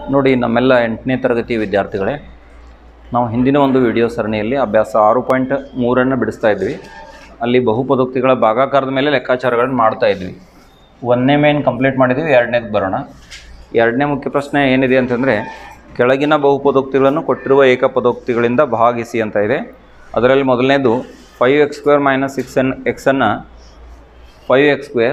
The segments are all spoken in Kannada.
ನೋಡಿ ನಮ್ಮೆಲ್ಲ ಎಂಟನೇ ತರಗತಿ ವಿದ್ಯಾರ್ಥಿಗಳೇ ನಾವು ಹಿಂದಿನ ಒಂದು ವಿಡಿಯೋ ಸರಣಿಯಲ್ಲಿ ಅಭ್ಯಾಸ ಆರು ಪಾಯಿಂಟ್ ಮೂರನ್ನು ಬಿಡಿಸ್ತಾ ಇದ್ವಿ ಅಲ್ಲಿ ಬಹುಪದೋಕ್ತಿಗಳ ಭಾಗಾಕಾರದ ಮೇಲೆ ಲೆಕ್ಕಾಚಾರಗಳನ್ನು ಮಾಡ್ತಾ ಇದ್ವಿ ಒಂದನೇ ಮೇನ್ ಕಂಪ್ಲೀಟ್ ಮಾಡಿದ್ವಿ ಎರಡನೇದು ಬರೋಣ ಎರಡನೇ ಮುಖ್ಯ ಪ್ರಶ್ನೆ ಏನಿದೆ ಅಂತಂದರೆ ಕೆಳಗಿನ ಬಹುಪದೋಕ್ತಿಗಳನ್ನು ಕೊಟ್ಟಿರುವ ಏಕಪದೋಕ್ತಿಗಳಿಂದ ಭಾಗಿಸಿ ಅಂತ ಇದೆ ಅದರಲ್ಲಿ ಮೊದಲನೇದು five X square minus six and ಎಕ್ಸನ್ನು five X square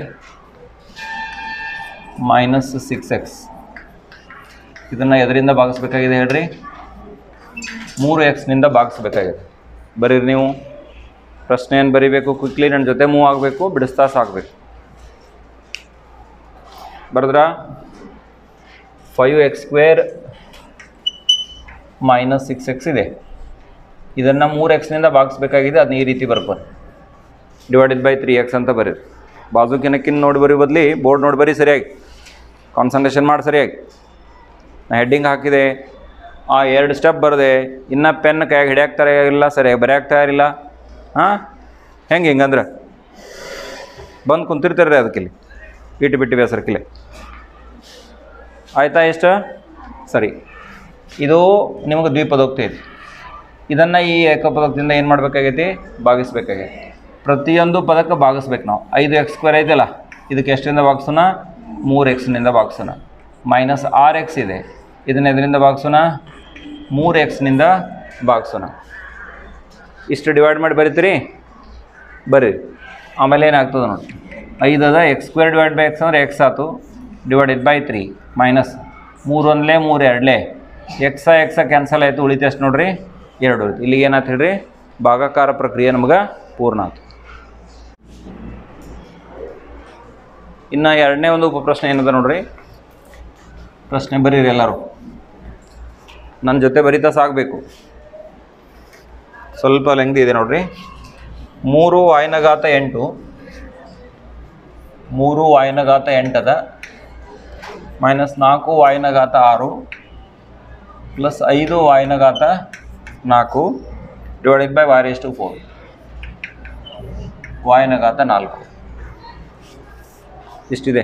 minus six X ಇದನ್ನು ಎದರಿಂದ ಭಾಗಿಸ್ಬೇಕಾಗಿದೆ ಹೇಳ್ರಿ ಮೂರು ಎಕ್ಸ್ನಿಂದ ಭಾಗಿಸ್ಬೇಕಾಗಿದೆ ಬರೀರಿ ನೀವು ಪ್ರಶ್ನೆ ಏನು ಬರೀಬೇಕು ಕ್ವಿಕ್ಲಿ ನನ್ನ ಜೊತೆ ಮೂವ್ ಆಗಬೇಕು ಬಿಡಿಸ್ತಾ ಸಾಕಬೇಕು ಬರೆದ್ರಾ five X square minus six X ಇದೆ ಇದನ್ನು ಮೂರು ಎಕ್ಸ್ನಿಂದ ಭಾಗಿಸ್ಬೇಕಾಗಿದೆ ಅದನ್ನ ಈ ರೀತಿ ಬರ್ಬೋದು ಡಿವೈಡೆಡ್ ಬೈ ತ್ರೀ ಎಕ್ಸ್ ಅಂತ ಬರೀರಿ ಬಾಜುಕಿನಕ್ಕಿನ ನೋಡಿ ಬರೀ ಬದಲಿ ಬೋರ್ಡ್ ನೋಡಿ ಬರೀ ಸರಿಯಾಗಿ ಕಾನ್ಸಂಟ್ರೇಷನ್ ಮಾಡಿ ಸರಿಯಾಗಿ ನಾ ಹೆಡ್ಡಿಂಗ್ ಹಾಕಿದೆ ಆ ಎರಡು ಸ್ಟೆಪ್ ಬರದೆ ಇನ್ನು ಪೆನ್ ಕೈಯಾಗ ಹಿಡಿಯಾಕೆ ತಯಾರಿಲ್ಲ ಸರಿಯಾಗಿ ಬರೆಯಕ್ಕೆ ತಯಾರಿಲ್ಲ ಹಾಂ ಹೆಂಗೆ ಹಿಂಗಂದ್ರೆ ಬಂದು ಕುಂತಿರ್ತಾರೆ ಅದಕ್ಕಿಲ್ಲಿ ಇಟ್ಟು ಬಿಟ್ಟಿವೆ ಸರ್ಕಿಲೆ ಆಯಿತಾ ಎಷ್ಟು ಸರಿ ಇದು ನಿಮಗೆ ದ್ವಿಪದೋಕ್ತಿ ಐತಿ ಇದನ್ನು ಈ ಏಕಪದೋಕ್ತಿಯಿಂದ ಏನು ಮಾಡಬೇಕಾಗೈತಿ ಭಾಗಿಸ್ಬೇಕಾಗೈತಿ ಪ್ರತಿಯೊಂದು ಪದಕ್ಕೆ ಭಾಗಿಸ್ಬೇಕು ನಾವು ಐದು ಎಕ್ಸ್ ಸ್ಕ್ವೇರ್ ಐತಲ್ಲ ಇದಕ್ಕೆ ಎಷ್ಟರಿಂದ ಭಾಗಿಸೋಣ ಮೂರು ಎಕ್ಸ್ನಿಂದ ಭಾಗಿಸೋಣ ಮೈನಸ್ ಆರು ಎಕ್ಸ್ ಇದೆ ಇದನ್ನ ಎದರಿಂದ ಭಾಗಿಸೋಣ ಮೂರು ಎಕ್ಸ್ನಿಂದ ಭಾಗಿಸೋಣ ಇಷ್ಟು ಡಿವೈಡ್ ಮಾಡಿ ಬರಿತೀರಿ ಬರೀರಿ ಆಮೇಲೆ ಏನಾಗ್ತದೆ ನೋಡಿ ಐದದ X square divide by X ಅಂದರೆ ಎಕ್ಸ್ ಆಯ್ತು ಡಿವೈಡೆಡ್ ಬೈ ತ್ರೀ ಮೈನಸ್ ಮೂರು ಒಂದಲೇ ಮೂರು ಎರಡಲೇ ಎಕ್ಸ ಎಕ್ಸ ಕ್ಯಾನ್ಸಲ್ ಆಯಿತು ಉಳಿತು ಎಷ್ಟು ನೋಡ್ರಿ ಎರಡು ಉಳಿತು ಇಲ್ಲಿಗೆ ಏನಾಯ್ತು ಹೇಳ್ರಿ ಭಾಗಾಕಾರ ಪ್ರಕ್ರಿಯೆ ನಮ್ಗೆ ಪೂರ್ಣ ಆಯ್ತು ಇನ್ನು ಎರಡನೇ ಒಂದು ಉಪಪ್ರಶ್ನೆ ಏನದ ನೋಡ್ರಿ ಪ್ರಶ್ನೆ ಬರೀರಿ ಎಲ್ಲರೂ ನನ್ನ ಜೊತೆ ಬರಿತಾ ಸಾಗಬೇಕು ಸ್ವಲ್ಪ ಲೆಂಗ್ದಿ ಇದೆ ನೋಡ್ರಿ ಮೂರು ವಾಯನಘಾತ ಎಂಟು ಮೂರು ವಾಯನಘಾತ ಎಂಟದ ಮೈನಸ್ ನಾಲ್ಕು ವಾಯನಘಾತ ಆರು ಪ್ಲಸ್ ಐದು ವಾಯನಘಾತ ನಾಲ್ಕು ಡಿವೈಡೆಡ್ ಬೈ ವಾರ್ ಟು ಫೋರ್ ವಾಯನಘಾತ ನಾಲ್ಕು ಇಷ್ಟಿದೆ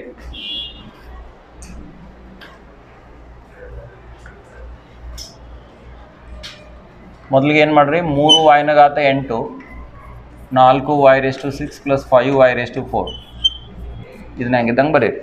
ಮೊದಲಿಗೆ ಏನು ಮಾಡಿರಿ ಮೂರು ವಾಯನಘಾತ ಎಂಟು ನಾಲ್ಕು Y raise to six plus five Y raise to four ಇದನ್ನ ಹೆಂಗಿದ್ದಂಗೆ ಬರೀರಿ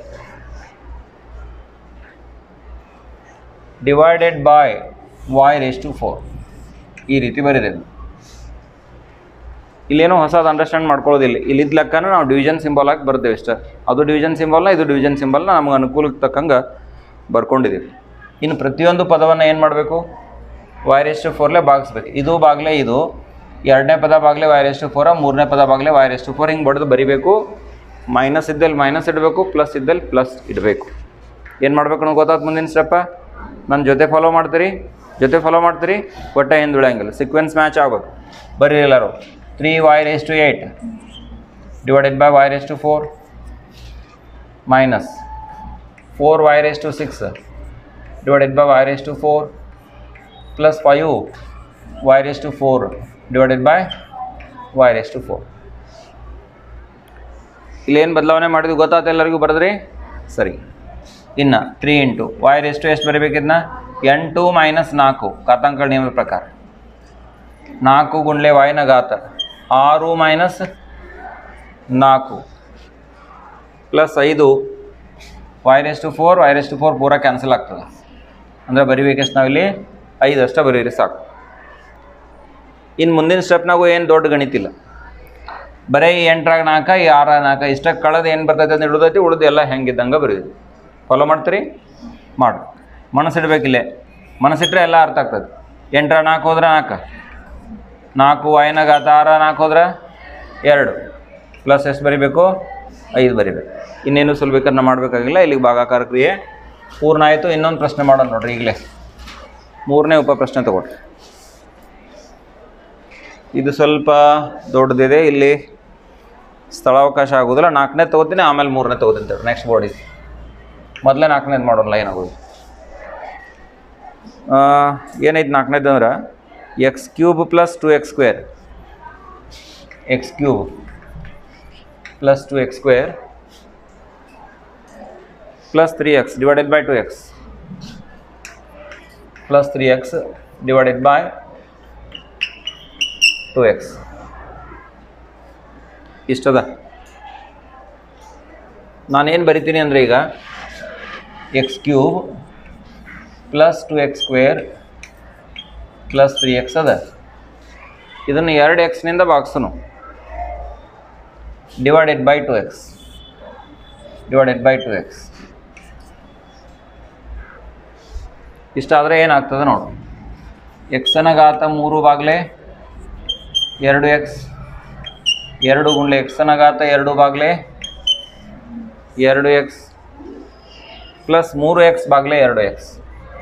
divided by Y raise to four ಈ ರೀತಿ ಬರೀರಿ ಅದು ಇಲ್ಲೇನೋ ಹೊಸದು ಅಂಡರ್ಸ್ಟ್ಯಾಂಡ್ ಮಾಡ್ಕೊಳ್ಳೋದಿಲ್ಲ ಇಲ್ಲಿದ್ದ ಲೆಕ್ಕನ ನಾವು ಡಿವಿಷನ್ ಸಿಂಬಲ್ ಆಗಿ ಬರ್ದೇವೆ ಇಷ್ಟ ಅದು ಡಿವಿಷನ್ ಸಿಂಬಲ್ನ ಇದು ಡಿವಿಷನ್ ಸಿಂಬಲ್ನ ನಮಗೆ ಅನುಕೂಲಕ್ಕೆ ತಕ್ಕಂಗೆ ಬರ್ಕೊಂಡಿದ್ದೀವಿ ಇನ್ನು ಪ್ರತಿಯೊಂದು ಪದವನ್ನು ಏನು ಮಾಡಬೇಕು ವೈರೆಸ್ಟ್ ಫೋರ್ಲೆ ಭಾಗಿಸ್ಬೇಕು ಇದು ಬಾಗ್ಲೆ ಇದು ಎರಡನೇ ಪದ ಬಾಗ್ಲೆ ವೈರೆಸ್ಟ್ ಫೋರ ಮೂರನೇ ಪದ ಬಾಗ್ಲೆ ವೈರೆಸ್ಟ್ ಫೋರ್ ಹಿಂಗೆ ಬಡ್ದು ಬರಿಬೇಕು ಮೈನಸ್ ಇದ್ದಲ್ಲಿ ಮೈನಸ್ ಇಡಬೇಕು ಪ್ಲಸ್ ಇದ್ದಲ್ಲಿ ಪ್ಲಸ್ ಇಡಬೇಕು ಏನು ಮಾಡ್ಬೇಕು ಅನ್ನೋ ಗೊತ್ತಾಯ್ತು ಮುಂದಿನ ಸ್ಟೆಪ್ಪ ನನ್ನ ಜೊತೆ ಫಾಲೋ ಮಾಡ್ತೀರಿ ಜೊತೆ ಫಾಲೋ ಮಾಡ್ತೀರಿ ಒಟ್ಟೆ ಹಿಂದುಳಿಯಂಗಿಲ್ಲ ಸೀಕ್ವೆನ್ಸ್ ಮ್ಯಾಚ್ ಆಗ್ಬೇಕು ಬರ್ರಿ ಎಲ್ಲರೂ three Y raise to eight divided by Y raise to four minus four Y raise to six divided by Y raise to four plus five Y raise to four divided by Y raise to four ಇಲ್ಲೇನು ಬದಲಾವಣೆ ಮಾಡಿದ್ವಿ ಗೊತ್ತಾಯ್ತು ಎಲ್ಲರಿಗೂ ಬರೆದ್ರಿ ಸರಿ ಇನ್ನು three into Y raise to ಎಷ್ಟು ಬರೀಬೇಕಿದ್ನ ಎಂಟು ಮೈನಸ್ ನಾಲ್ಕು ಘಾತಾಂಕಗಳ ನಿಯಮದ ಪ್ರಕಾರ ನಾಲ್ಕು ಗುಂಡ್ಲೆ ವಾಯ್ನ ಘಾತ ಆರು ಮೈನಸ್ ನಾಲ್ಕು ಪ್ಲಸ್ ಐದು Y raise to four Y raise to four ಪೂರ ಕ್ಯಾನ್ಸಲ್ ಆಗ್ತದೆ ಅಂದರೆ ಬರಿಬೇಕೆಷ್ಟು ನಾವಿಲ್ಲಿ ಐದು ಅಷ್ಟೇ ಬರೀರಿ ಸಾಕು ಇನ್ನು ಮುಂದಿನ ಸ್ಟೆಪ್ನಾಗೂ ಏನು ದೊಡ್ಡ ಗಣಿತಿಲ್ಲ ಬರೀ ಈ ಎಂಟ್ರಾಗ ನಾಲ್ಕ ಈ ಆರ ನಾಲ್ಕ ಇಷ್ಟಕ್ಕೆ ಕಳೆದು ಏನು ಬರ್ತೈತೆ ಅಂತ ಹಿಡಿದೈತಿ ಉಳಿದು ಎಲ್ಲ ಹೆಂಗಿದ್ದಂಗೆ ಬರೀರಿ ಫಾಲೋ ಮಾಡ್ತೀರಿ ಮಾಡು ಮನಸ್ಸಿಡ್ಬೇಕಿಲ್ಲೇ ಮನಸ್ಸಿಟ್ರೆ ಎಲ್ಲ ಅರ್ಥ ಆಗ್ತದೆ ಎಂಟ್ರ ನಾಲ್ಕು ಹೋದ್ರೆ ನಾಲ್ಕು ನಾಲ್ಕು ಐನಾಗಾತ ಆರ ನಾಲ್ಕು ಹೋದ್ರೆ ಎರಡು ಪ್ಲಸ್ ಎಷ್ಟು ಬರಿಬೇಕು ಐದು ಬರಿಬೇಕು ಇನ್ನೇನು ಸುಲಭೀಕರಣ ಮಾಡಬೇಕಾಗಿಲ್ಲ ಇಲ್ಲಿಗೆ ಭಾಗಾಕಾರ ಕ್ರಿಯೆ ಪೂರ್ಣ ಆಯಿತು ಇನ್ನೊಂದು ಪ್ರಶ್ನೆ ಮಾಡೋಣ ನೋಡ್ರಿ ಈಗಲೇ ಮೂರನೇ ಉಪ ಪ್ರಶ್ನೆ ತಗೊಳ್ರಿ ಇದು ಸ್ವಲ್ಪ ದೊಡ್ಡದಿದೆ ಇಲ್ಲಿ ಸ್ಥಳಾವಕಾಶ ಆಗೋದಿಲ್ಲ ನಾಲ್ಕನೇ ತೊಗೋತೀನಿ ಆಮೇಲೆ ಮೂರನೇ ತೊಗೋತೀನಿ ತಗೊಳ್ರಿ ನೆಕ್ಸ್ಟ್ ಬೋರ್ಡಿಗೆ ಮೊದಲೇ ನಾಲ್ಕನೇದು ಮಾಡೋಲ್ಲ ಏನಾಗೋದು ಏನೈತೆ ನಾಲ್ಕನೇದು ಅಂದ್ರೆ X cube plus two X square X cube plus two X square plus three X divided by two X plus three X divided by two X ಇಷ್ಟದ ನಾನೇನು ಬರಿತೀನಿ ಅಂದರೆ ಈಗ X cube plus two X square plus three X ಅದ ಇದನ್ನು ಎರಡು ಎಕ್ಸ್ನಿಂದ ಬಾಕ್ಸನು divided by two X divided by two X ಇಷ್ಟಾದರೆ ಏನಾಗ್ತದೆ ನೋಡು ಎಕ್ಸನ ಘಾತ ಮೂರು ಬಾಗ್ಲೆ ಎರಡು ಎಕ್ಸ್ ಎರಡು ಗುಂಡ್ಲೆ ಎಕ್ಸನ ಘಾತ ಎರಡು ಬಾಗ್ಲೆ ಎರಡು ಎಕ್ಸ್ ಪ್ಲಸ್ ಮೂರು ಎಕ್ಸ್ ಬಾಗ್ಲೆ ಎರಡು ಎಕ್ಸ್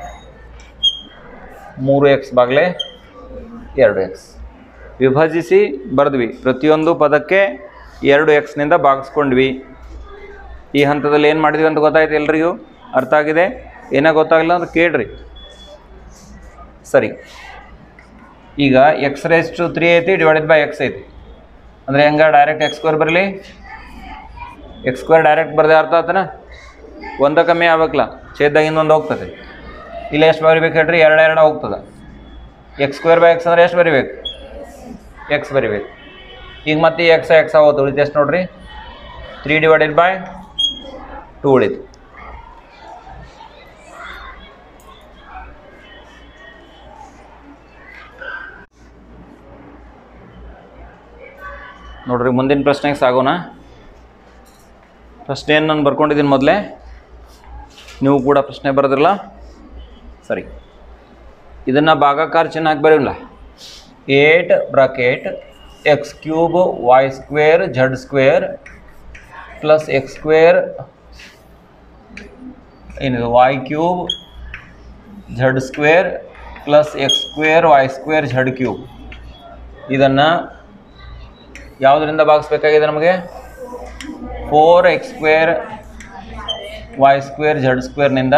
ಮೂರು ಎಕ್ಸ್ ಬಾಗ್ಲೆ ಎರಡು ಎಕ್ಸ್ ವಿಭಜಿಸಿ ಬರೆದ್ವಿ ಪ್ರತಿಯೊಂದು ಪದಕ್ಕೆ ಎರಡು ಎಕ್ಸ್ನಿಂದ ಭಾಗಿಸ್ಕೊಂಡ್ವಿ ಈ ಹಂತದಲ್ಲಿ ಏನು ಮಾಡಿದ್ವಿ ಅಂತ ಗೊತ್ತಾಯ್ತು ಎಲ್ರಿಗೂ ಅರ್ಥ ಆಗಿದೆ ಏನೋ ಗೊತ್ತಾಗಿಲ್ಲ ಅಂತ ಕೇಳ್ರಿ ಸರಿ ಈಗ ಎಕ್ಸ್ ರೇಸ್ ಟು ತ್ರೀ ಐತಿ ಡಿವೈಡೆಡ್ ಬೈ ಎಕ್ಸ್ ಐತಿ ಅಂದರೆ ಹೆಂಗೆ ಡೈರೆಕ್ಟ್ ಎಕ್ಸ್ ಸ್ಕ್ವೇರ್ ಬರಲಿ ಎಕ್ಸ್ ಸ್ಕ್ವೇರ್ ಡೈರೆಕ್ಟ್ ಬರದೆ ಅರ್ಥ ಆತನ ಒಂದ ಕಮ್ಮಿ ಆಗ್ಬೇಕಲ್ಲ ಛೇದ್ದಾಗ ಇನ್ನೊಂದು ಹೋಗ್ತದೆ ಇಲ್ಲಿ ಎಷ್ಟು ಬರಿಬೇಕು ಹೇಳ್ರಿ ಎರಡು ಎರಡು ಹೋಗ್ತದೆ ಎಕ್ಸ್ ಸ್ಕ್ವೇರ್ ಬೈ ಎಕ್ಸ್ ಅಂದರೆ ಎಷ್ಟು ಬರಿಬೇಕು ಎಕ್ಸ್ ಬರಿಬೇಕು ಈಗ ಮತ್ತೆ ಈ ಎಕ್ಸ್ ಎಕ್ಸ್ ಆಗೋದು ಉಳಿತು ಎಷ್ಟು ನೋಡ್ರಿ ತ್ರೀ ಡಿವೈಡೆಡ್ ಬೈ ಟು ಉಳಿತು ನೋಡ್ರಿ ಮುಂದಿನ ಪ್ರಶ್ನೆಗೆ ಸಾಗೋಣ ಪ್ರಶ್ನೆಯನ್ನು ನಾನು ಬರ್ಕೊಂಡಿದ್ದೀನಿ ಮೊದಲೇ ನೀವು ಕೂಡ ಪ್ರಶ್ನೆ ಬರೋದಿಲ್ಲ ಸರಿ ಇದನ್ನು ಭಾಗಾಕಾರ ಚಿಹ್ನೆ ಹಾಕಿ ಬರೀಲ್ಲ ಏಟ್ bracket X cube Y square Z square plus X square ಏನಿದು Y cube Z square plus X square Y square Z cube ಇದನ್ನು ಯಾವುದರಿಂದ ಭಾಗಿಸ್ಬೇಕಾಗಿದೆ ನಮಗೆ four X square Y square Z ಸ್ಕ್ವೇರ್ನಿಂದ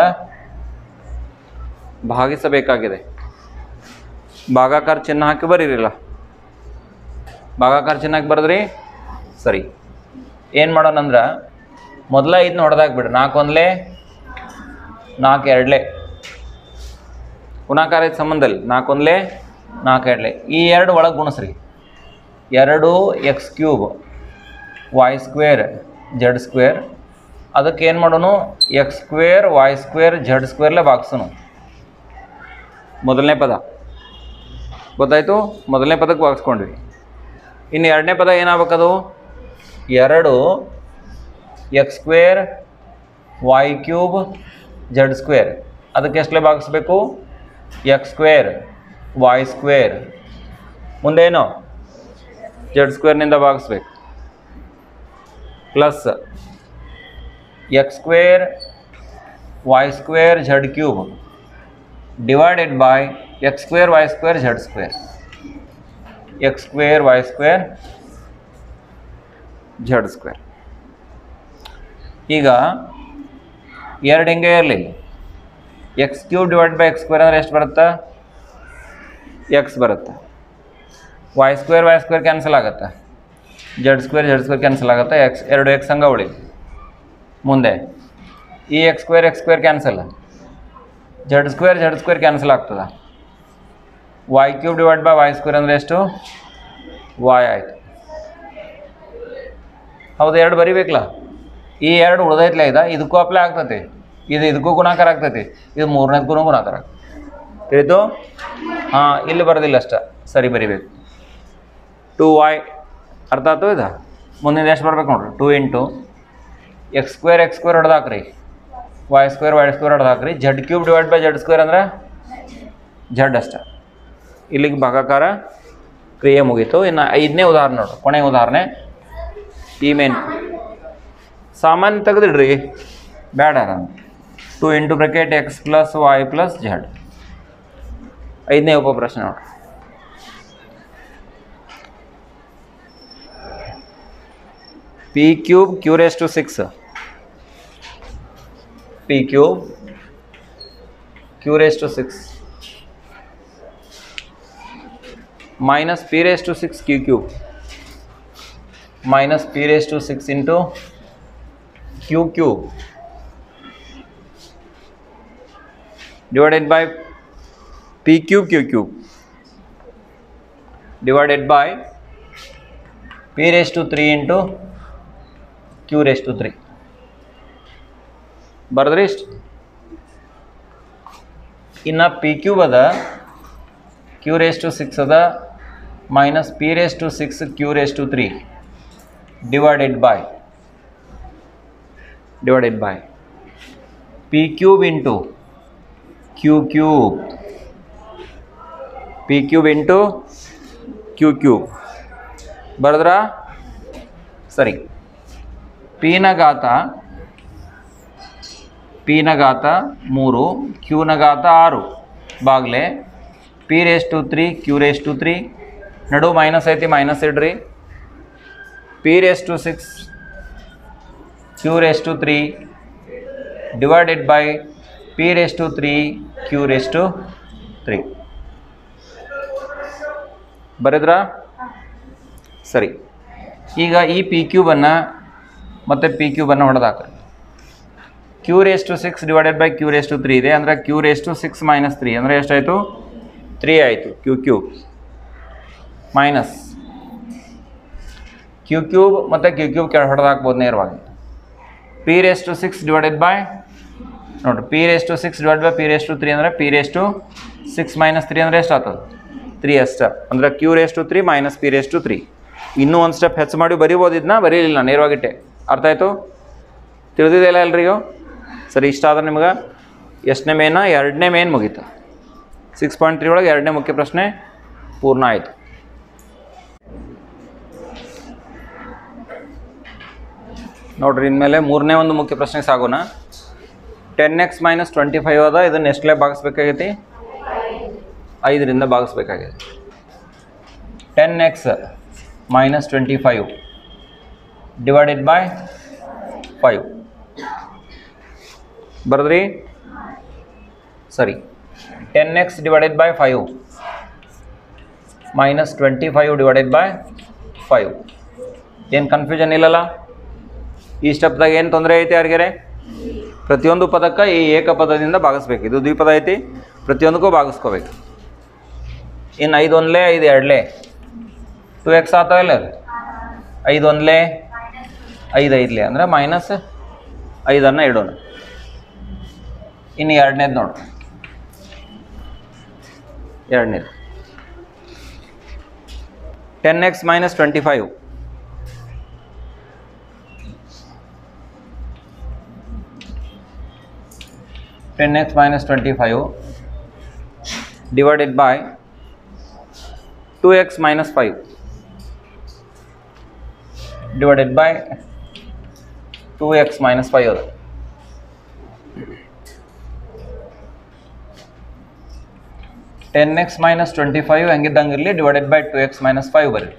ಭಾಗಿಸಬೇಕಾಗಿದೆ ಭಾಗಾಕಾರ ಚಿಹ್ನೆ ಹಾಕಿ ಬರೀರಿಲ್ಲ ಭಾಗಾಕಾರ ಚಿಹ್ನೆ ಹಾಕಿ ಬರೆದ್ರಿ ಸರಿ ಏನು ಮಾಡೋಣ ಅಂದ್ರೆ ಮೊದಲ ಇದನ್ನ ಹೊಡೆದಾಕ್ಬಿಡ್ರಿ ನಾಲ್ಕು ಒಂದ್ಲೆ ನಾಲ್ಕು ಎರಡ್ಲೆ ಗುಣಾಕಾರ ಐತೆ ಸಂಬಂಧದಲ್ಲಿ ನಾಲ್ಕು ಒಂದ್ಲೆ ನಾಲ್ಕು ಎರಡ್ಲೆ ಈ ಎರಡು ಒಳಗೆ ಗುಣಿಸ್ರಿ ಎರಡು ಎಕ್ಸ್ ಕ್ಯೂಬ್ ವೈ ಸ್ಕ್ವೇರ್ ಜಡ್ ಸ್ಕ್ವೇರ್ ಅದಕ್ಕೆ ಏನು ಮಾಡೋನು X square Y square Z ಸ್ಕ್ವೇರ್ಲೆ ಬಾಗ್ಸೋನು ಮೊದಲನೇ ಪದ ಗೊತ್ತಾಯ್ತು ಮೊದಲನೇ ಪದಕ್ಕೆ ಬಾಗಿಸ್ಕೊಂಡ್ವಿ ಇನ್ನು ಎರಡನೇ ಪದ ಏನಾಗಬೇಕದು ಎರಡು X square Y cube Z square ಅದಕ್ಕೆ ಎಷ್ಟಲೇ ಭಾಗಿಸ್ಬೇಕು ಎಕ್ಸ್ ಸ್ಕ್ವೇರ್ ವೈ ಸ್ಕ್ವೇರ್ ಮುಂದೇನು ಜಡ್ ಸ್ಕ್ವೇರ್ನಿಂದ ಭಾಗಿಸ್ಬೇಕು plus X square Y square Z cube divided by X square Y square Z square X square Y square Z square ಈಗ ಎರಡು ಹಿಂಗೆ ಇರಲಿ X cube divide by X square ಅಂದರೆ ಎಷ್ಟು ಬರುತ್ತಾ ಎಕ್ಸ್ ಬರುತ್ತೆ Y square Y square cancel ಆಗುತ್ತೆ ಜಡ್ ಸ್ಕ್ವೇರ್ ಜಡ್ ಸ್ಕ್ವೇರ್ ಕ್ಯಾನ್ಸಲ್ ಆಗುತ್ತೆ ಎಕ್ಸ್ ಎರಡು ಎಕ್ಸ್ ಹಂಗೆ ಉಳಿ ಮುಂದೆ ಈ x square X square cancel z square ಜಡ್ ಸ್ಕ್ವೇರ್ ಕ್ಯಾನ್ಸಲ್ ಆಗ್ತದೆ y cube divide by y square ಅಂದರೆ ಎಷ್ಟು ವಾಯ್ ಆಯಿತು ಹೌದು ಎರಡು ಬರಿಬೇಕಲ್ಲ ಈ ಎರಡು ಉಳ್ದೈತ್ಲ ಇದ ಇದಕ್ಕೂ ಅಪ್ಲೈ ಆಗ್ತೈತಿ ಇದು ಇದಕ್ಕೂ ಗುಣಾಕಾರ ಆಗ್ತೈತಿ ಇದು ಮೂರನೇದಕ್ಕೂ ಗುಣಾಕಾರ ಆಗ್ತೈತಿ ತಿಳಿತು ಹಾಂ ಇಲ್ಲಿ ಬರೋದಿಲ್ಲ ಅಷ್ಟ ಸರಿ ಬರಿಬೇಕು ಟು ವೈ ಅರ್ಥ ಆಯ್ತು ಇದು ಮುಂದಿನ ಎಷ್ಟು ಬರ್ಬೇಕು ನೋಡ್ರಿ two into x square X square ಹೊಡೆದಾಕ್ರಿ ವೈ ಸ್ಕ್ವೇರ್ ವೈ ಸ್ಕ್ವೇರ್ ಹೊಡೆದಾಕ್ರಿ z cube divide by z square ಅಂದ್ರೆ ಜಡ್ ಅಷ್ಟ ಇಲ್ಲಿಗೆ ಭಾಗಾಕಾರ ಕ್ರಿಯೆ ಮುಗೀತು ಇನ್ನು ಐದನೇ ಉದಾಹರಣೆ ನೋಡ್ರಿ ಕೊನೆಯ ಉದಾಹರಣೆ ಈ ಮೇನ್ ಸಾಮಾನ್ಯ ತೆಗೆದಿಡ್ರಿ ಬೇಡ two into bracket x plus y plus z ಐದನೇ ಉಪ ಪ್ರಶ್ನೆ ನೋಡ್ರಿ p cube q raise to six p cube q raise to six minus p raised to 6 q cube minus p raised to 6 into q cube divided by p cube q cube divided by p raise to three into q raise to three ಬರೆದ್ರಿ ಇಷ್ಟು ಇನ್ನು ಪಿ ಕ್ಯೂಬ್ ಅದ ಕ್ಯೂ ರೇಸ್ ಟು ಸಿಕ್ಸ್ ಅದ minus p raise to six q raise to three divided by divided by p cube into q cube p cube into q cube ಬರೆದ್ರಾ ಸರಿ ಪಿನ ಘಾತ ಪಿನ ಘಾತ ಮೂರು ಕ್ಯೂನ ಘಾತ ಆರು ಬಾಗ್ಲೆ p raise to three q raise to three ನಡು ಮೈನಸ್ ಐತಿ ಮೈನಸ್ ಇಡ್ರಿ p raise to six q raise to three divided by p raise to three q raise to three ಬರೆದ್ರಾ ಸರಿ ಈಗ ಈ ಪಿ ಕ್ಯೂಬನ್ನು ಮತ್ತು ಪಿ ಕ್ಯೂಬನ್ನು ಹೊಡೆದಾಕ್ರಿ q raise to six divided by q raise to three ಇದೆ ಅಂದರೆ q raise to six minus three ಅಂದರೆ ಎಷ್ಟಾಯಿತು ತ್ರೀ ಆಯಿತು q cube minus q cube ಮತ್ತು ಕ್ಯೂ ಕ್ಯೂಬ್ ಕೆಳ ಹೊಡೆದಾಕ್ಬೋದು ನೇರವಾಗಿ p raise to six divided by ನೋಡಿರಿ p raise to six divide by p raise to three ಅಂದರೆ p raise to six minus three ಅಂದರೆ ಎಷ್ಟು ಆಗ್ತದೆ ತ್ರೀ ಅಷ್ಟ ಅಂದರೆ q raise to three minus p raise to three ಇನ್ನೂ ಒಂದು ಸ್ಟೆಪ್ ಹೆಚ್ಚು ಮಾಡಿ ಬರಿಬೋದು ಇದನ್ನ ಬರೀಲಿಲ್ಲ ನೇರವಾಗಿಟ್ಟೆ ಅರ್ಥ ಆಯಿತು ತಿಳಿದಿದೆಯಲ್ಲ ಎಲ್ರಿಗೂ ಸರಿ ಇಷ್ಟ ಆದ್ರೆ ನಿಮ್ಗೆ ಎಷ್ಟನೇ ಮೇನ ಎರಡನೇ ಮೇನ್ ಮುಗೀತು ಸಿಕ್ಸ್ ಪಾಯಿಂಟ್ ತ್ರೀ ಒಳಗೆ ಎರಡನೇ ಮುಖ್ಯ ಪ್ರಶ್ನೆ ಪೂರ್ಣ ಆಯಿತು ನೋಡ್ರಿ ಇನ್ಮೇಲೆ ಮೂರನೇ ಒಂದು ಮುಖ್ಯ ಪ್ರಶ್ನೆಗೆ ಸಾಗೋಣ ten x minus twenty five ಅದ ಇದನ್ನು ಎಷ್ಟಲೇ ಭಾಗಿಸ್ಬೇಕಾಗೈತಿ ಐದರಿಂದ ಭಾಗಿಸ್ಬೇಕಾಗಿದೆ ten x minus twenty five divided by five ಬರದ್ರಿ ಸರಿ ten x divided by five minus twenty five divided by five ಏನು ಕನ್ಫ್ಯೂಷನ್ ಇಲ್ಲಲ್ಲ ಈ ಸ್ಟೆಪ್ದಾಗ ಏನು ತೊಂದರೆ ಐತಿ ಯಾರಿಗಾರೆ ಪ್ರತಿಯೊಂದು ಪದಕ್ಕೆ ಈ ಏಕಪದದಿಂದ ಭಾಗಿಸ್ಬೇಕು ಇದು ದ್ವಿಪದ ಐತಿ ಪ್ರತಿಯೊಂದಕ್ಕೂ ಭಾಗಿಸ್ಕೋಬೇಕು ಇನ್ನು ಐದು ಒಂದ್ಲೆ ಐದು ಎರಡ್ಲೆ ಟು ಎಕ್ಸ್ ಆಗ್ತಾವಿಲ್ಲ ಐದು ಒಂದ್ಲೆ ಐದು ಐದ್ಲೆ ಅಂದರೆ ಮೈನಸ್ ಐದನ್ನು ಇಡೋಣ ಇನ್ನು ಎರಡನೇದು ನೋಡು ಎರಡನೇದು ten x minus twenty five ten x minus twenty five divided by two x minus five divided by two x minus five ಅದು ten x minus twenty five ಹೆಂಗಿದ್ದಂಗೆ ಇರಲಿ divided by two x minus five ಬರೀ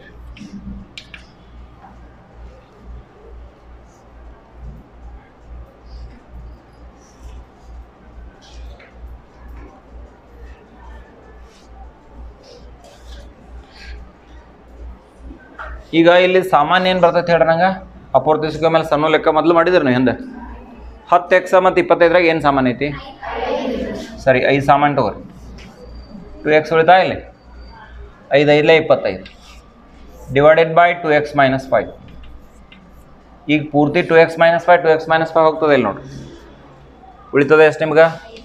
ಈಗ ಇಲ್ಲಿ ಸಾಮಾನ್ಯ ಏನು ಬರ್ತೈತೆ ಹೇಳ್ರಿ ನಂಗೆ ಅಪೂರ್ತಿಸಿಕ ಮೇಲೆ ಸಣ್ಣ ಲೆಕ್ಕ ಮೊದಲು ಮಾಡಿದ್ರಿ ನೀವು ಹಿಂದೆ ಹತ್ತು ಎಕ್ಸ ಮತ್ತು ಇಪ್ಪತ್ತೈದ್ರಾಗ ಏನು ಸಾಮಾನು ಐತಿ ಸರಿ ಐದು ಸಾಮಾನು ತಗೋರಿ ಟು ಎಕ್ಸ್ ಉಳಿತಾ ಇಲ್ಲಿ ಐದು ಐದಲೇ ಇಪ್ಪತ್ತೈದು divided by two x minus five ಈಗ ಪೂರ್ತಿ two x minus five two x minus five ಹೋಗ್ತದೆ ಇಲ್ಲಿ ನೋಡಿ ಉಳಿತದೆ ಎಷ್ಟು ನಿಮ್ಗೆ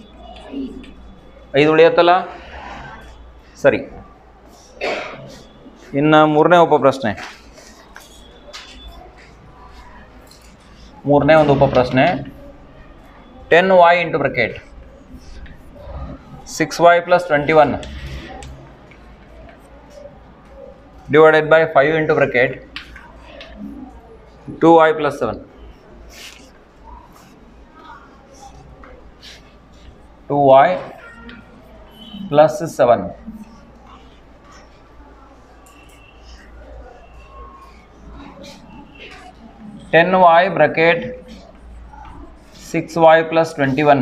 ಐದು ಉಳಿಯತ್ತಲ್ಲ ಸರಿ ಇನ್ನು ಮೂರನೇ ಉಪಪ್ರಶ್ನೆ ಮೂರನೇ ಒಂದು ಉಪಪ್ರಶ್ನೆ ten y into bracket six y plus twenty one divided by five into bracket two y plus seven two y plus seven ten y bracket six y plus twenty one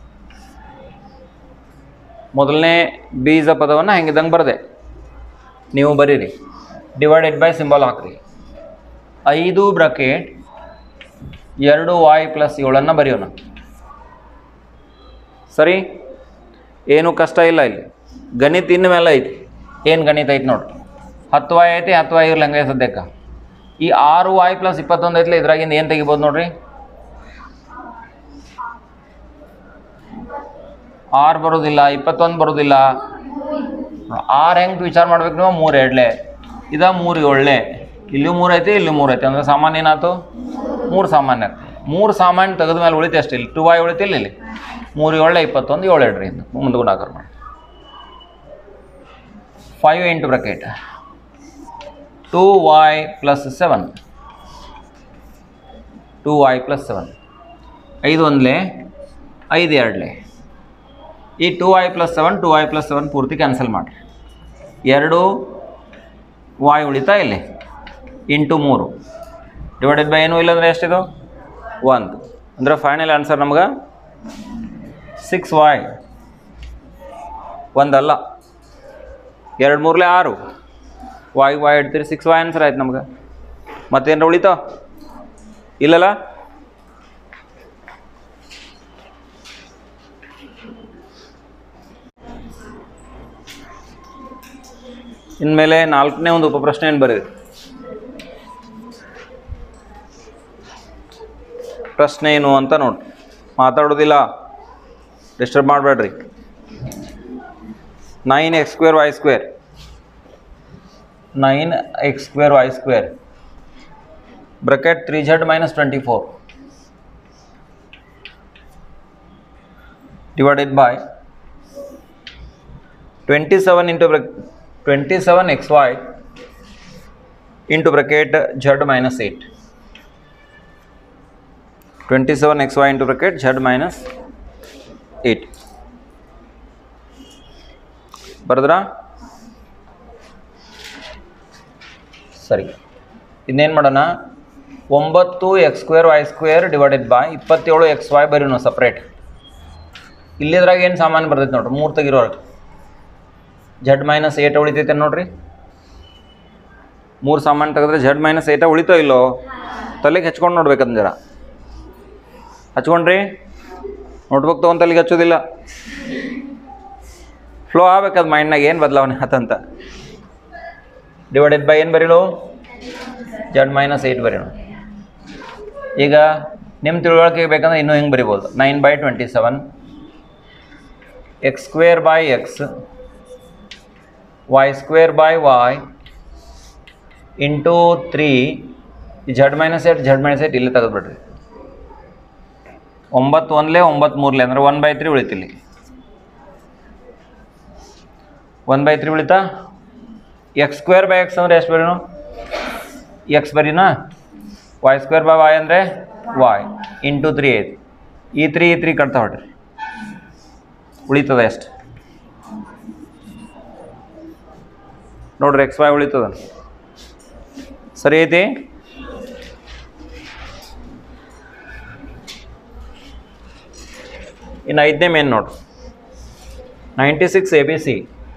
ಮೊದಲನೇ ಬೀಜ ಪದವನ್ನು ಹೆಂಗಿದ್ದಂಗೆ ಬರದೆ ನೀವು ಬರೀರಿ ಡಿವೈಡೆಡ್ ಬೈ ಸಿಂಬಲ್ ಹಾಕ್ರಿ ಐದು ಬ್ರಕೆಟ್ ಎರಡು ವಾಯ್ ಪ್ಲಸ್ ಏಳನ್ನು ಬರೆಯೋಣ ಸರಿ ಏನು ಕಷ್ಟ ಇಲ್ಲ ಇಲ್ಲಿ ಗಣಿತ ಇನ್ನು ಮೇಲೆ ಐತಿ ಏನು ಗಣಿತ ಐತಿ ನೋಡ್ರಿ ಹತ್ತು ವಾಯ್ ಐತಿ ಹತ್ತು ವಾಯ್ ಇರ್ಲಿ ಹಂಗೆ ಸದ್ಯಕ್ಕೆ ಈ ಆರು ವಾಯ್ ಪ್ಲಸ್ ಇಪ್ಪತ್ತೊಂದು ಐತ್ಲ ಇದ್ರಾಗಿಂದ ಏನು ತೆಗಿಬೋದು ನೋಡ್ರಿ ಆರು ಬರೋದಿಲ್ಲ ಇಪ್ಪತ್ತೊಂದು ಬರೋದಿಲ್ಲ ಆರು ಹೆಂಗೆ ವಿಚಾರ ಮಾಡ್ಬೇಕು ನೀವು ಮೂರು ಎರಡ್ಲೆ ಇದ ಮೂರು ಏಳ್ಲೆ ಇಲ್ಲಿ ಮೂರು ಐತಿ ಇಲ್ಲಿ ಮೂರು ಐತಿ ಅಂದ್ರೆ ಸಾಮಾನ್ಯ ಏನಾಯ್ತು ಮೂರು ಸಾಮಾನ್ಯ ಆಗ್ತದೆ ಮೂರು ಸಾಮಾನ್ಯ ತೆಗೆದ ಮೇಲೆ ಉಳಿತು ಅಷ್ಟೇ ಇಲ್ಲಿ ಟು ವಾಯ್ ಉಳಿತಿಲ್ಲ ಇಲ್ಲಿ ಮೂರು ಏಳೆ ಇಪ್ಪತ್ತೊಂದು ಏಳು ಎರಡ್ರಿ ಇಂದ ಮುಂದೆ ಗುಣಾಕಾರ ಮಾಡಿ five into bracket two y plus seven two y plus seven ಐದು ಒಂದ್ಲೆ ಐದು ಎರಡ್ಲೆ ಈ two y plus seven two y plus seven ಪೂರ್ತಿ ಕ್ಯಾನ್ಸಲ್ ಮಾಡಿರಿ ಎರಡು ವಾಯ್ ಉಳಿತಾ ಇಲ್ಲಿ ಇಂಟು ಮೂರು ಡಿವೈಡೆಡ್ ಬೈ ಏನು ಇಲ್ಲಾಂದ್ರೆ ಎಷ್ಟಿದು ಒಂದು ಅಂದರೆ ಫೈನಲ್ ಆನ್ಸರ್ ನಮ್ಗೆ ಸಿಕ್ಸ್ ವಾಯ್ ಒಂದಲ್ಲ ಎರಡು ಮೂರಲೆ ಆರು ವಾಯ್ ವಾಯ್ ಇಡ್ತೀರಿ ಸಿಕ್ಸ್ ವಾಯ್ ಆನ್ಸರ್ ಆಯ್ತು ನಮ್ಗೆ ಮತ್ತೇನು ಉಳಿತಾವ ಇಲ್ಲಲ್ಲ ಇನ್ಮೇಲೆ ನಾಲ್ಕನೇ ಒಂದು ಉಪಪ್ರಶ್ನೆ ಏನು ಬರೀರಿ ಪ್ರಶ್ನೆ ಏನು ಅಂತ ನೋಡಿ ಮಾತಾಡೋದಿಲ್ಲ ಡಿಸ್ಟರ್ಬ್ ಮಾಡಬೇಡ್ರಿ nine x square Y square nine x square Y square bracket three z minus twenty four divided by 27 into bracket 27 xy into bracket z minus 8 27 xy into bracket z minus 8 ಬರದ್ರಾ ಸರಿ ಇನ್ನೇನು ಮಾಡೋಣ ಒಂಬತ್ತು x square Y square divided by ಇಪ್ಪತ್ತೇಳು ಎಕ್ಸ್ ವೈ ಬರೀ ನಾವು ಸಪ್ರೇಟ್ ಇಲ್ಲಿದ್ರಾಗ ಏನು ಸಾಮಾನು ಬರ್ತೈತೆ ನೋಡ್ರಿ ಮೂರು ತೆಗಿರೋರ್ಗೆ ಜಡ್ ಮೈನಸ್ ಏಟ ಉಳಿತೈತೆ ನೋಡ್ರಿ ಮೂರು ಸಾಮಾನು ತೆಗೆದ್ರೆ ಜಡ್ ಮೈನಸ್ ಏಟ ಉಳಿತೋ ಇಲ್ಲೋ ತಲೆಗೆ ಹಚ್ಕೊಂಡು ನೋಡ್ಬೇಕಂತ ಜರ ಹಚ್ಕೊಂಡ್ರಿ ನೋಟ್ಬುಕ್ ತೊಗೊಂಡು ತಲೆಗೆ ಹಚ್ಚೋದಿಲ್ಲ ಫ್ಲೋ ಆಗ್ಬೇಕದು ಮೈಂಡ್ನಾಗ ಏನು ಬದಲಾವಣೆ ಆತಂತ ಡಿವೈಡೆಡ್ ಬೈ ಏನು ಬರೀಳು ಜಡ್ ಮೈನಸ್ ಏಯ್ಟ್ ಬರೀಳು ಈಗ ನಿಮ್ಮ ತಿಳುವಳಿಕೆ ಬೇಕಂದ್ರೆ ಇನ್ನೂ ಹೆಂಗೆ ಬರಿಬೋದು nine by twenty seven x square by x y square by y into three z minus eight z minus eight ಇಲ್ಲಿ ತೆಗೆದುಬಿಡ್ರಿ ಒಂಬತ್ತು ಒಂದ್ಲೆ ಒಂಬತ್ತು ಮೂರ್ಲೆ ಅಂದ್ರೆ ಒನ್ ಬೈ ತ್ರೀ ಉಳಿತಿಲ್ಲಿ ಒನ್ ಬೈ ತ್ರೀ ಉಳಿತಾ ಎಕ್ಸ್ ಸ್ಕ್ವೇರ್ ಬೈ ಎಕ್ಸ್ ಅಂದರೆ ಎಷ್ಟು ಬರೀನು ಎಕ್ಸ್ ಬರೀನಾ ವೈ ಸ್ಕ್ವೇರ್ ಬೈ ವೈ ಅಂದರೆ ವಾಯ್ ಇಂಟು ತ್ರೀ ಐತಿ ಈ ತ್ರೀ ಈ ತ್ರೀ ಕಟ್ತಾ ಹೊಡ್ರಿ ಉಳಿತದ ಎಷ್ಟು ನೋಡ್ರಿ ಎಕ್ಸ್ ವೈ ಉಳಿತದ ಸರಿ ಐತಿ ಇನ್ನು ಐದನೇ ಮೇನ್ ನೋಡ್ರಿ ninety six a b c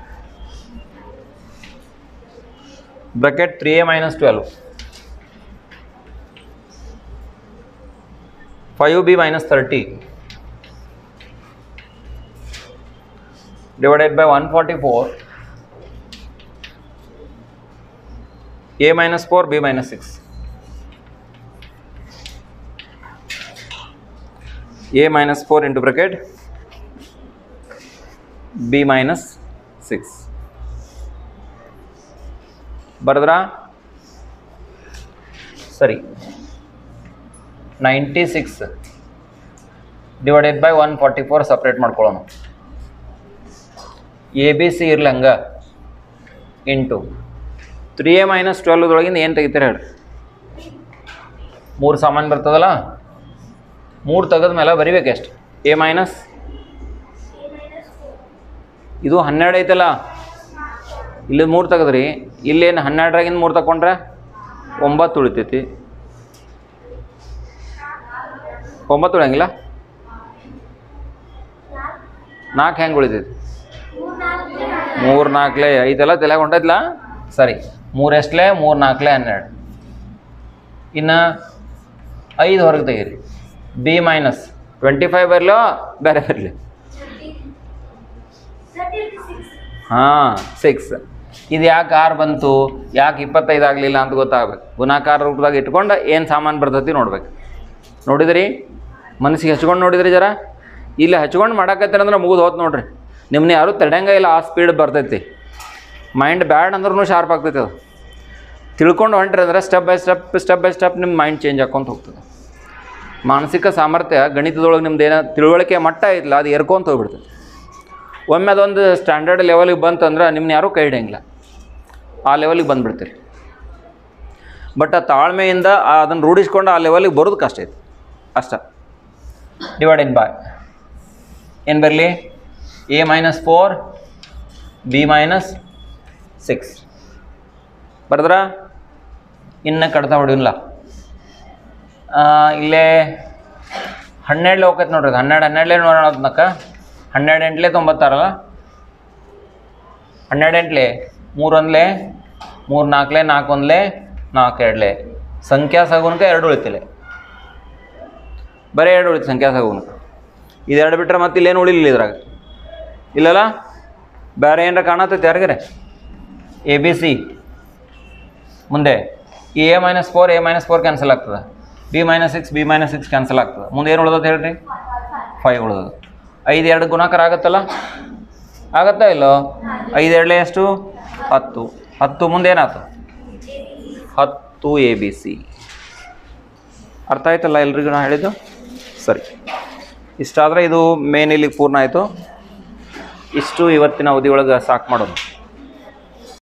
bracket three a minus twelve five b minus thirty divided by 144 a minus 4 b minus 6 a minus 4 into bracket b minus 6 ಬರದ್ರಾ ಸರಿ ninety six divided by one forty four separate ಮಾಡ್ಕೊಳ್ಳೋಣ ಎ ಬಿ ಸಿ ಇರ್ಲಿ ಹಂಗ ಇಂಟು ತ್ರೀ ಎ ಮೈನಸ್ ಟ್ವೆಲ್ವ್ದೊಳಗಿಂದ ಏನು ತೆಗಿತೀರ ಹೇಳ್ರಿ ಮೂರು ಸಾಮಾನು ಬರ್ತದಲ್ಲ ಮೂರು ತೆಗೆದ ಮೇಲೆ ಬರಿಬೇಕು ಎಷ್ಟು ಎ ಮೈನಸ್ ಇದು ಹನ್ನೆರಡು ಐತಲ್ಲ ಇಲ್ಲಿ ಮೂರು ತೆಗೆದ್ರಿ ಇಲ್ಲೇನು ಹನ್ನೆರಡರಾಗಿಂದ ಮೂರು ತಗೊಂಡ್ರೆ ಒಂಬತ್ತು ಉಳಿತೈತಿ ಒಂಬತ್ತು ಉಳಿಯಂಗಿಲ್ಲ ನಾಲ್ಕು ಹೆಂಗೆ ಉಳಿತೈತಿ ಮೂರು ನಾಲ್ಕಲೆ ಐದೆಲ್ಲ ತಲೆಗೆ ಹೊಂಟೈತ್ಲ ಸರಿ ಮೂರು ಎಷ್ಟಲೆ ಮೂರು ನಾಲ್ಕಲೆ ಹನ್ನೆರಡು ಇನ್ನು ಐದು ಹೊರಗೆ ತೆಗೀರಿ ಬಿ ಮೈನಸ್ ಟ್ವೆಂಟಿ ಫೈವ್ ಬರಲೋ ಬೇರೆ ಬರಲಿ ಹಾಂ ಸಿಕ್ಸ್ ಇದು ಯಾಕೆ ಆರು ಬಂತು ಯಾಕೆ ಇಪ್ಪತ್ತೈದು ಆಗಲಿಲ್ಲ ಅಂತ ಗೊತ್ತಾಗಬೇಕು ಗುಣಾಕಾರ ರೂಪದಾಗ ಇಟ್ಕೊಂಡು ಏನು ಸಾಮಾನು ಬರ್ತೈತಿ ನೋಡ್ಬೇಕು ನೋಡಿದ್ರಿ ಮನಸ್ಸಿಗೆ ಹಚ್ಕೊಂಡು ನೋಡಿದ್ರಿ ಜರ ಇಲ್ಲಿ ಹಚ್ಕೊಂಡು ಮಾಡಾಕತ್ತೀರ ಅಂದ್ರೆ ಮುಗಿದು ಹೋತ್ ನೋಡ್ರಿ ನಿಮ್ಮನ್ನ ಯಾರೂ ತಡೆಯಂಗ ಇಲ್ಲ ಆ ಸ್ಪೀಡ್ ಬರ್ತೈತಿ ಮೈಂಡ್ ಬ್ಯಾಡ್ ಅಂದ್ರೂ ಶಾರ್ಪ್ ಆಗ್ತೈತಿ ಅದು ತಿಳ್ಕೊಂಡು ಹೊಂಟ್ರಿ ಅಂದ್ರೆ step by step step by step ನಿಮ್ಮ ಮೈಂಡ್ ಚೇಂಜ್ ಆಕ್ಕೊಂತ ಹೋಗ್ತದೆ ಮಾನಸಿಕ ಸಾಮರ್ಥ್ಯ ಗಣಿತದೊಳಗೆ ನಿಮ್ದು ಏನೋ ತಿಳುವಳಿಕೆ ಮಟ್ಟ ಐತಲ್ಲ ಅದು ಏರ್ಕೊಂತ ಹೋಗ್ಬಿಡ್ತದೆ ಒಮ್ಮೆ ಅದೊಂದು ಸ್ಟ್ಯಾಂಡರ್ಡ್ ಲೆವೆಲಿಗೆ ಬಂತಂದ್ರೆ ನಿಮ್ಮನ್ನ ಯಾರೂ ಕೈ ಹಿಡಿಯಂಗಿಲ್ಲ ಆ ಲೆವೆಲಿಗೆ ಬಂದುಬಿಡ್ತೀರಿ ಬಟ್ ಆ ತಾಳ್ಮೆಯಿಂದ ಅದನ್ನು ರೂಢಿಸ್ಕೊಂಡು ಆ ಲೆವೆಲಿಗೆ ಬರೋದು ಕಷ್ಟ ಐತಿ ಅಷ್ಟ ಡಿವೈಡ್ ಇನ್ ಬಾಯ್ ಏನು ಬರಲಿ a minus four b minus six ಬರೆದ್ರ ಇನ್ನು ಕಡ್ತಾ ಹೊಡಿಲ್ಲ ಇಲ್ಲೇ ಹನ್ನೆರಡು ಹೋಗೈತೆ ನೋಡ್ರಿ ಅದು ಹನ್ನೆರಡು ಹನ್ನೆರಡಲೇ ನೋಡೋಣ ಅದನ್ನಕ್ಕ ಹನ್ನೆರಡು ಎಂಟ್ಲೆ ತೊಂಬತ್ತಾರಲ್ಲ ಹನ್ನೆರಡು ಎಂಟ್ಲೆ ಮೂರು ಒಂದ್ಲೆ ಮೂರು ನಾಲ್ಕಲೆ ನಾಲ್ಕು ಒಂದ್ಲೆ ನಾಲ್ಕು ಎರಡ್ಲೆ ಸಂಖ್ಯಾ ಸಗುಣಕ ಎರಡು ಉಳಿತಿಲ್ಲ ಬರೀ ಎರಡು ಉಳಿತು ಸಂಖ್ಯಾ ಸಗುಣಕ ಇದು ಎರಡು ಬಿಟ್ರೆ ಮತ್ತೆ ಇಲ್ಲೇನು ಉಳಿಲಿಲ್ಲ ಇದ್ರಾಗ ಇಲ್ಲಲ್ಲ ಬೇರೆ ಏನಾರ ಕಾಣತೈತೆ ಯಾರಿಗಾರೆ ಎ ಬಿ ಸಿ ಮುಂದೆ ಈ a minus four a minus four cancel ಆಗ್ತದೆ b minus six b minus six cancel ಆಗ್ತದೆ ಮುಂದೆ ಏನು ಉಳ್ದದ ಹೇಳ್ರಿ ಫೈವ್ ಉಳ್ದದು ಐದು ಎರಡು ಗುಣಾಕಾರ ಆಗತ್ತಲ್ಲ ಆಗತ್ತಾ ಇಲ್ಲೋ ಐದು ಎರಡಲೇ ಎಷ್ಟು ಹತ್ತು ಹತ್ತು ಮುಂದೆ ಏನಾಯ್ತು ಹತ್ತು ಎ ಬಿ ಸಿ ಅರ್ಥ ಆಯ್ತಲ್ಲ ಎಲ್ರಿಗೂ ನಾ ಹೇಳಿದ್ದು ಸರಿ ಇಷ್ಟಾದರೆ ಇದು ಮೇನ್ ಇಲ್ಲಿಗೆ ಪೂರ್ಣ ಆಯಿತು ಇಷ್ಟು ಇವತ್ತಿನ ಅವಧಿ ಒಳಗೆ ಸಾಕು ಮಾಡೋದು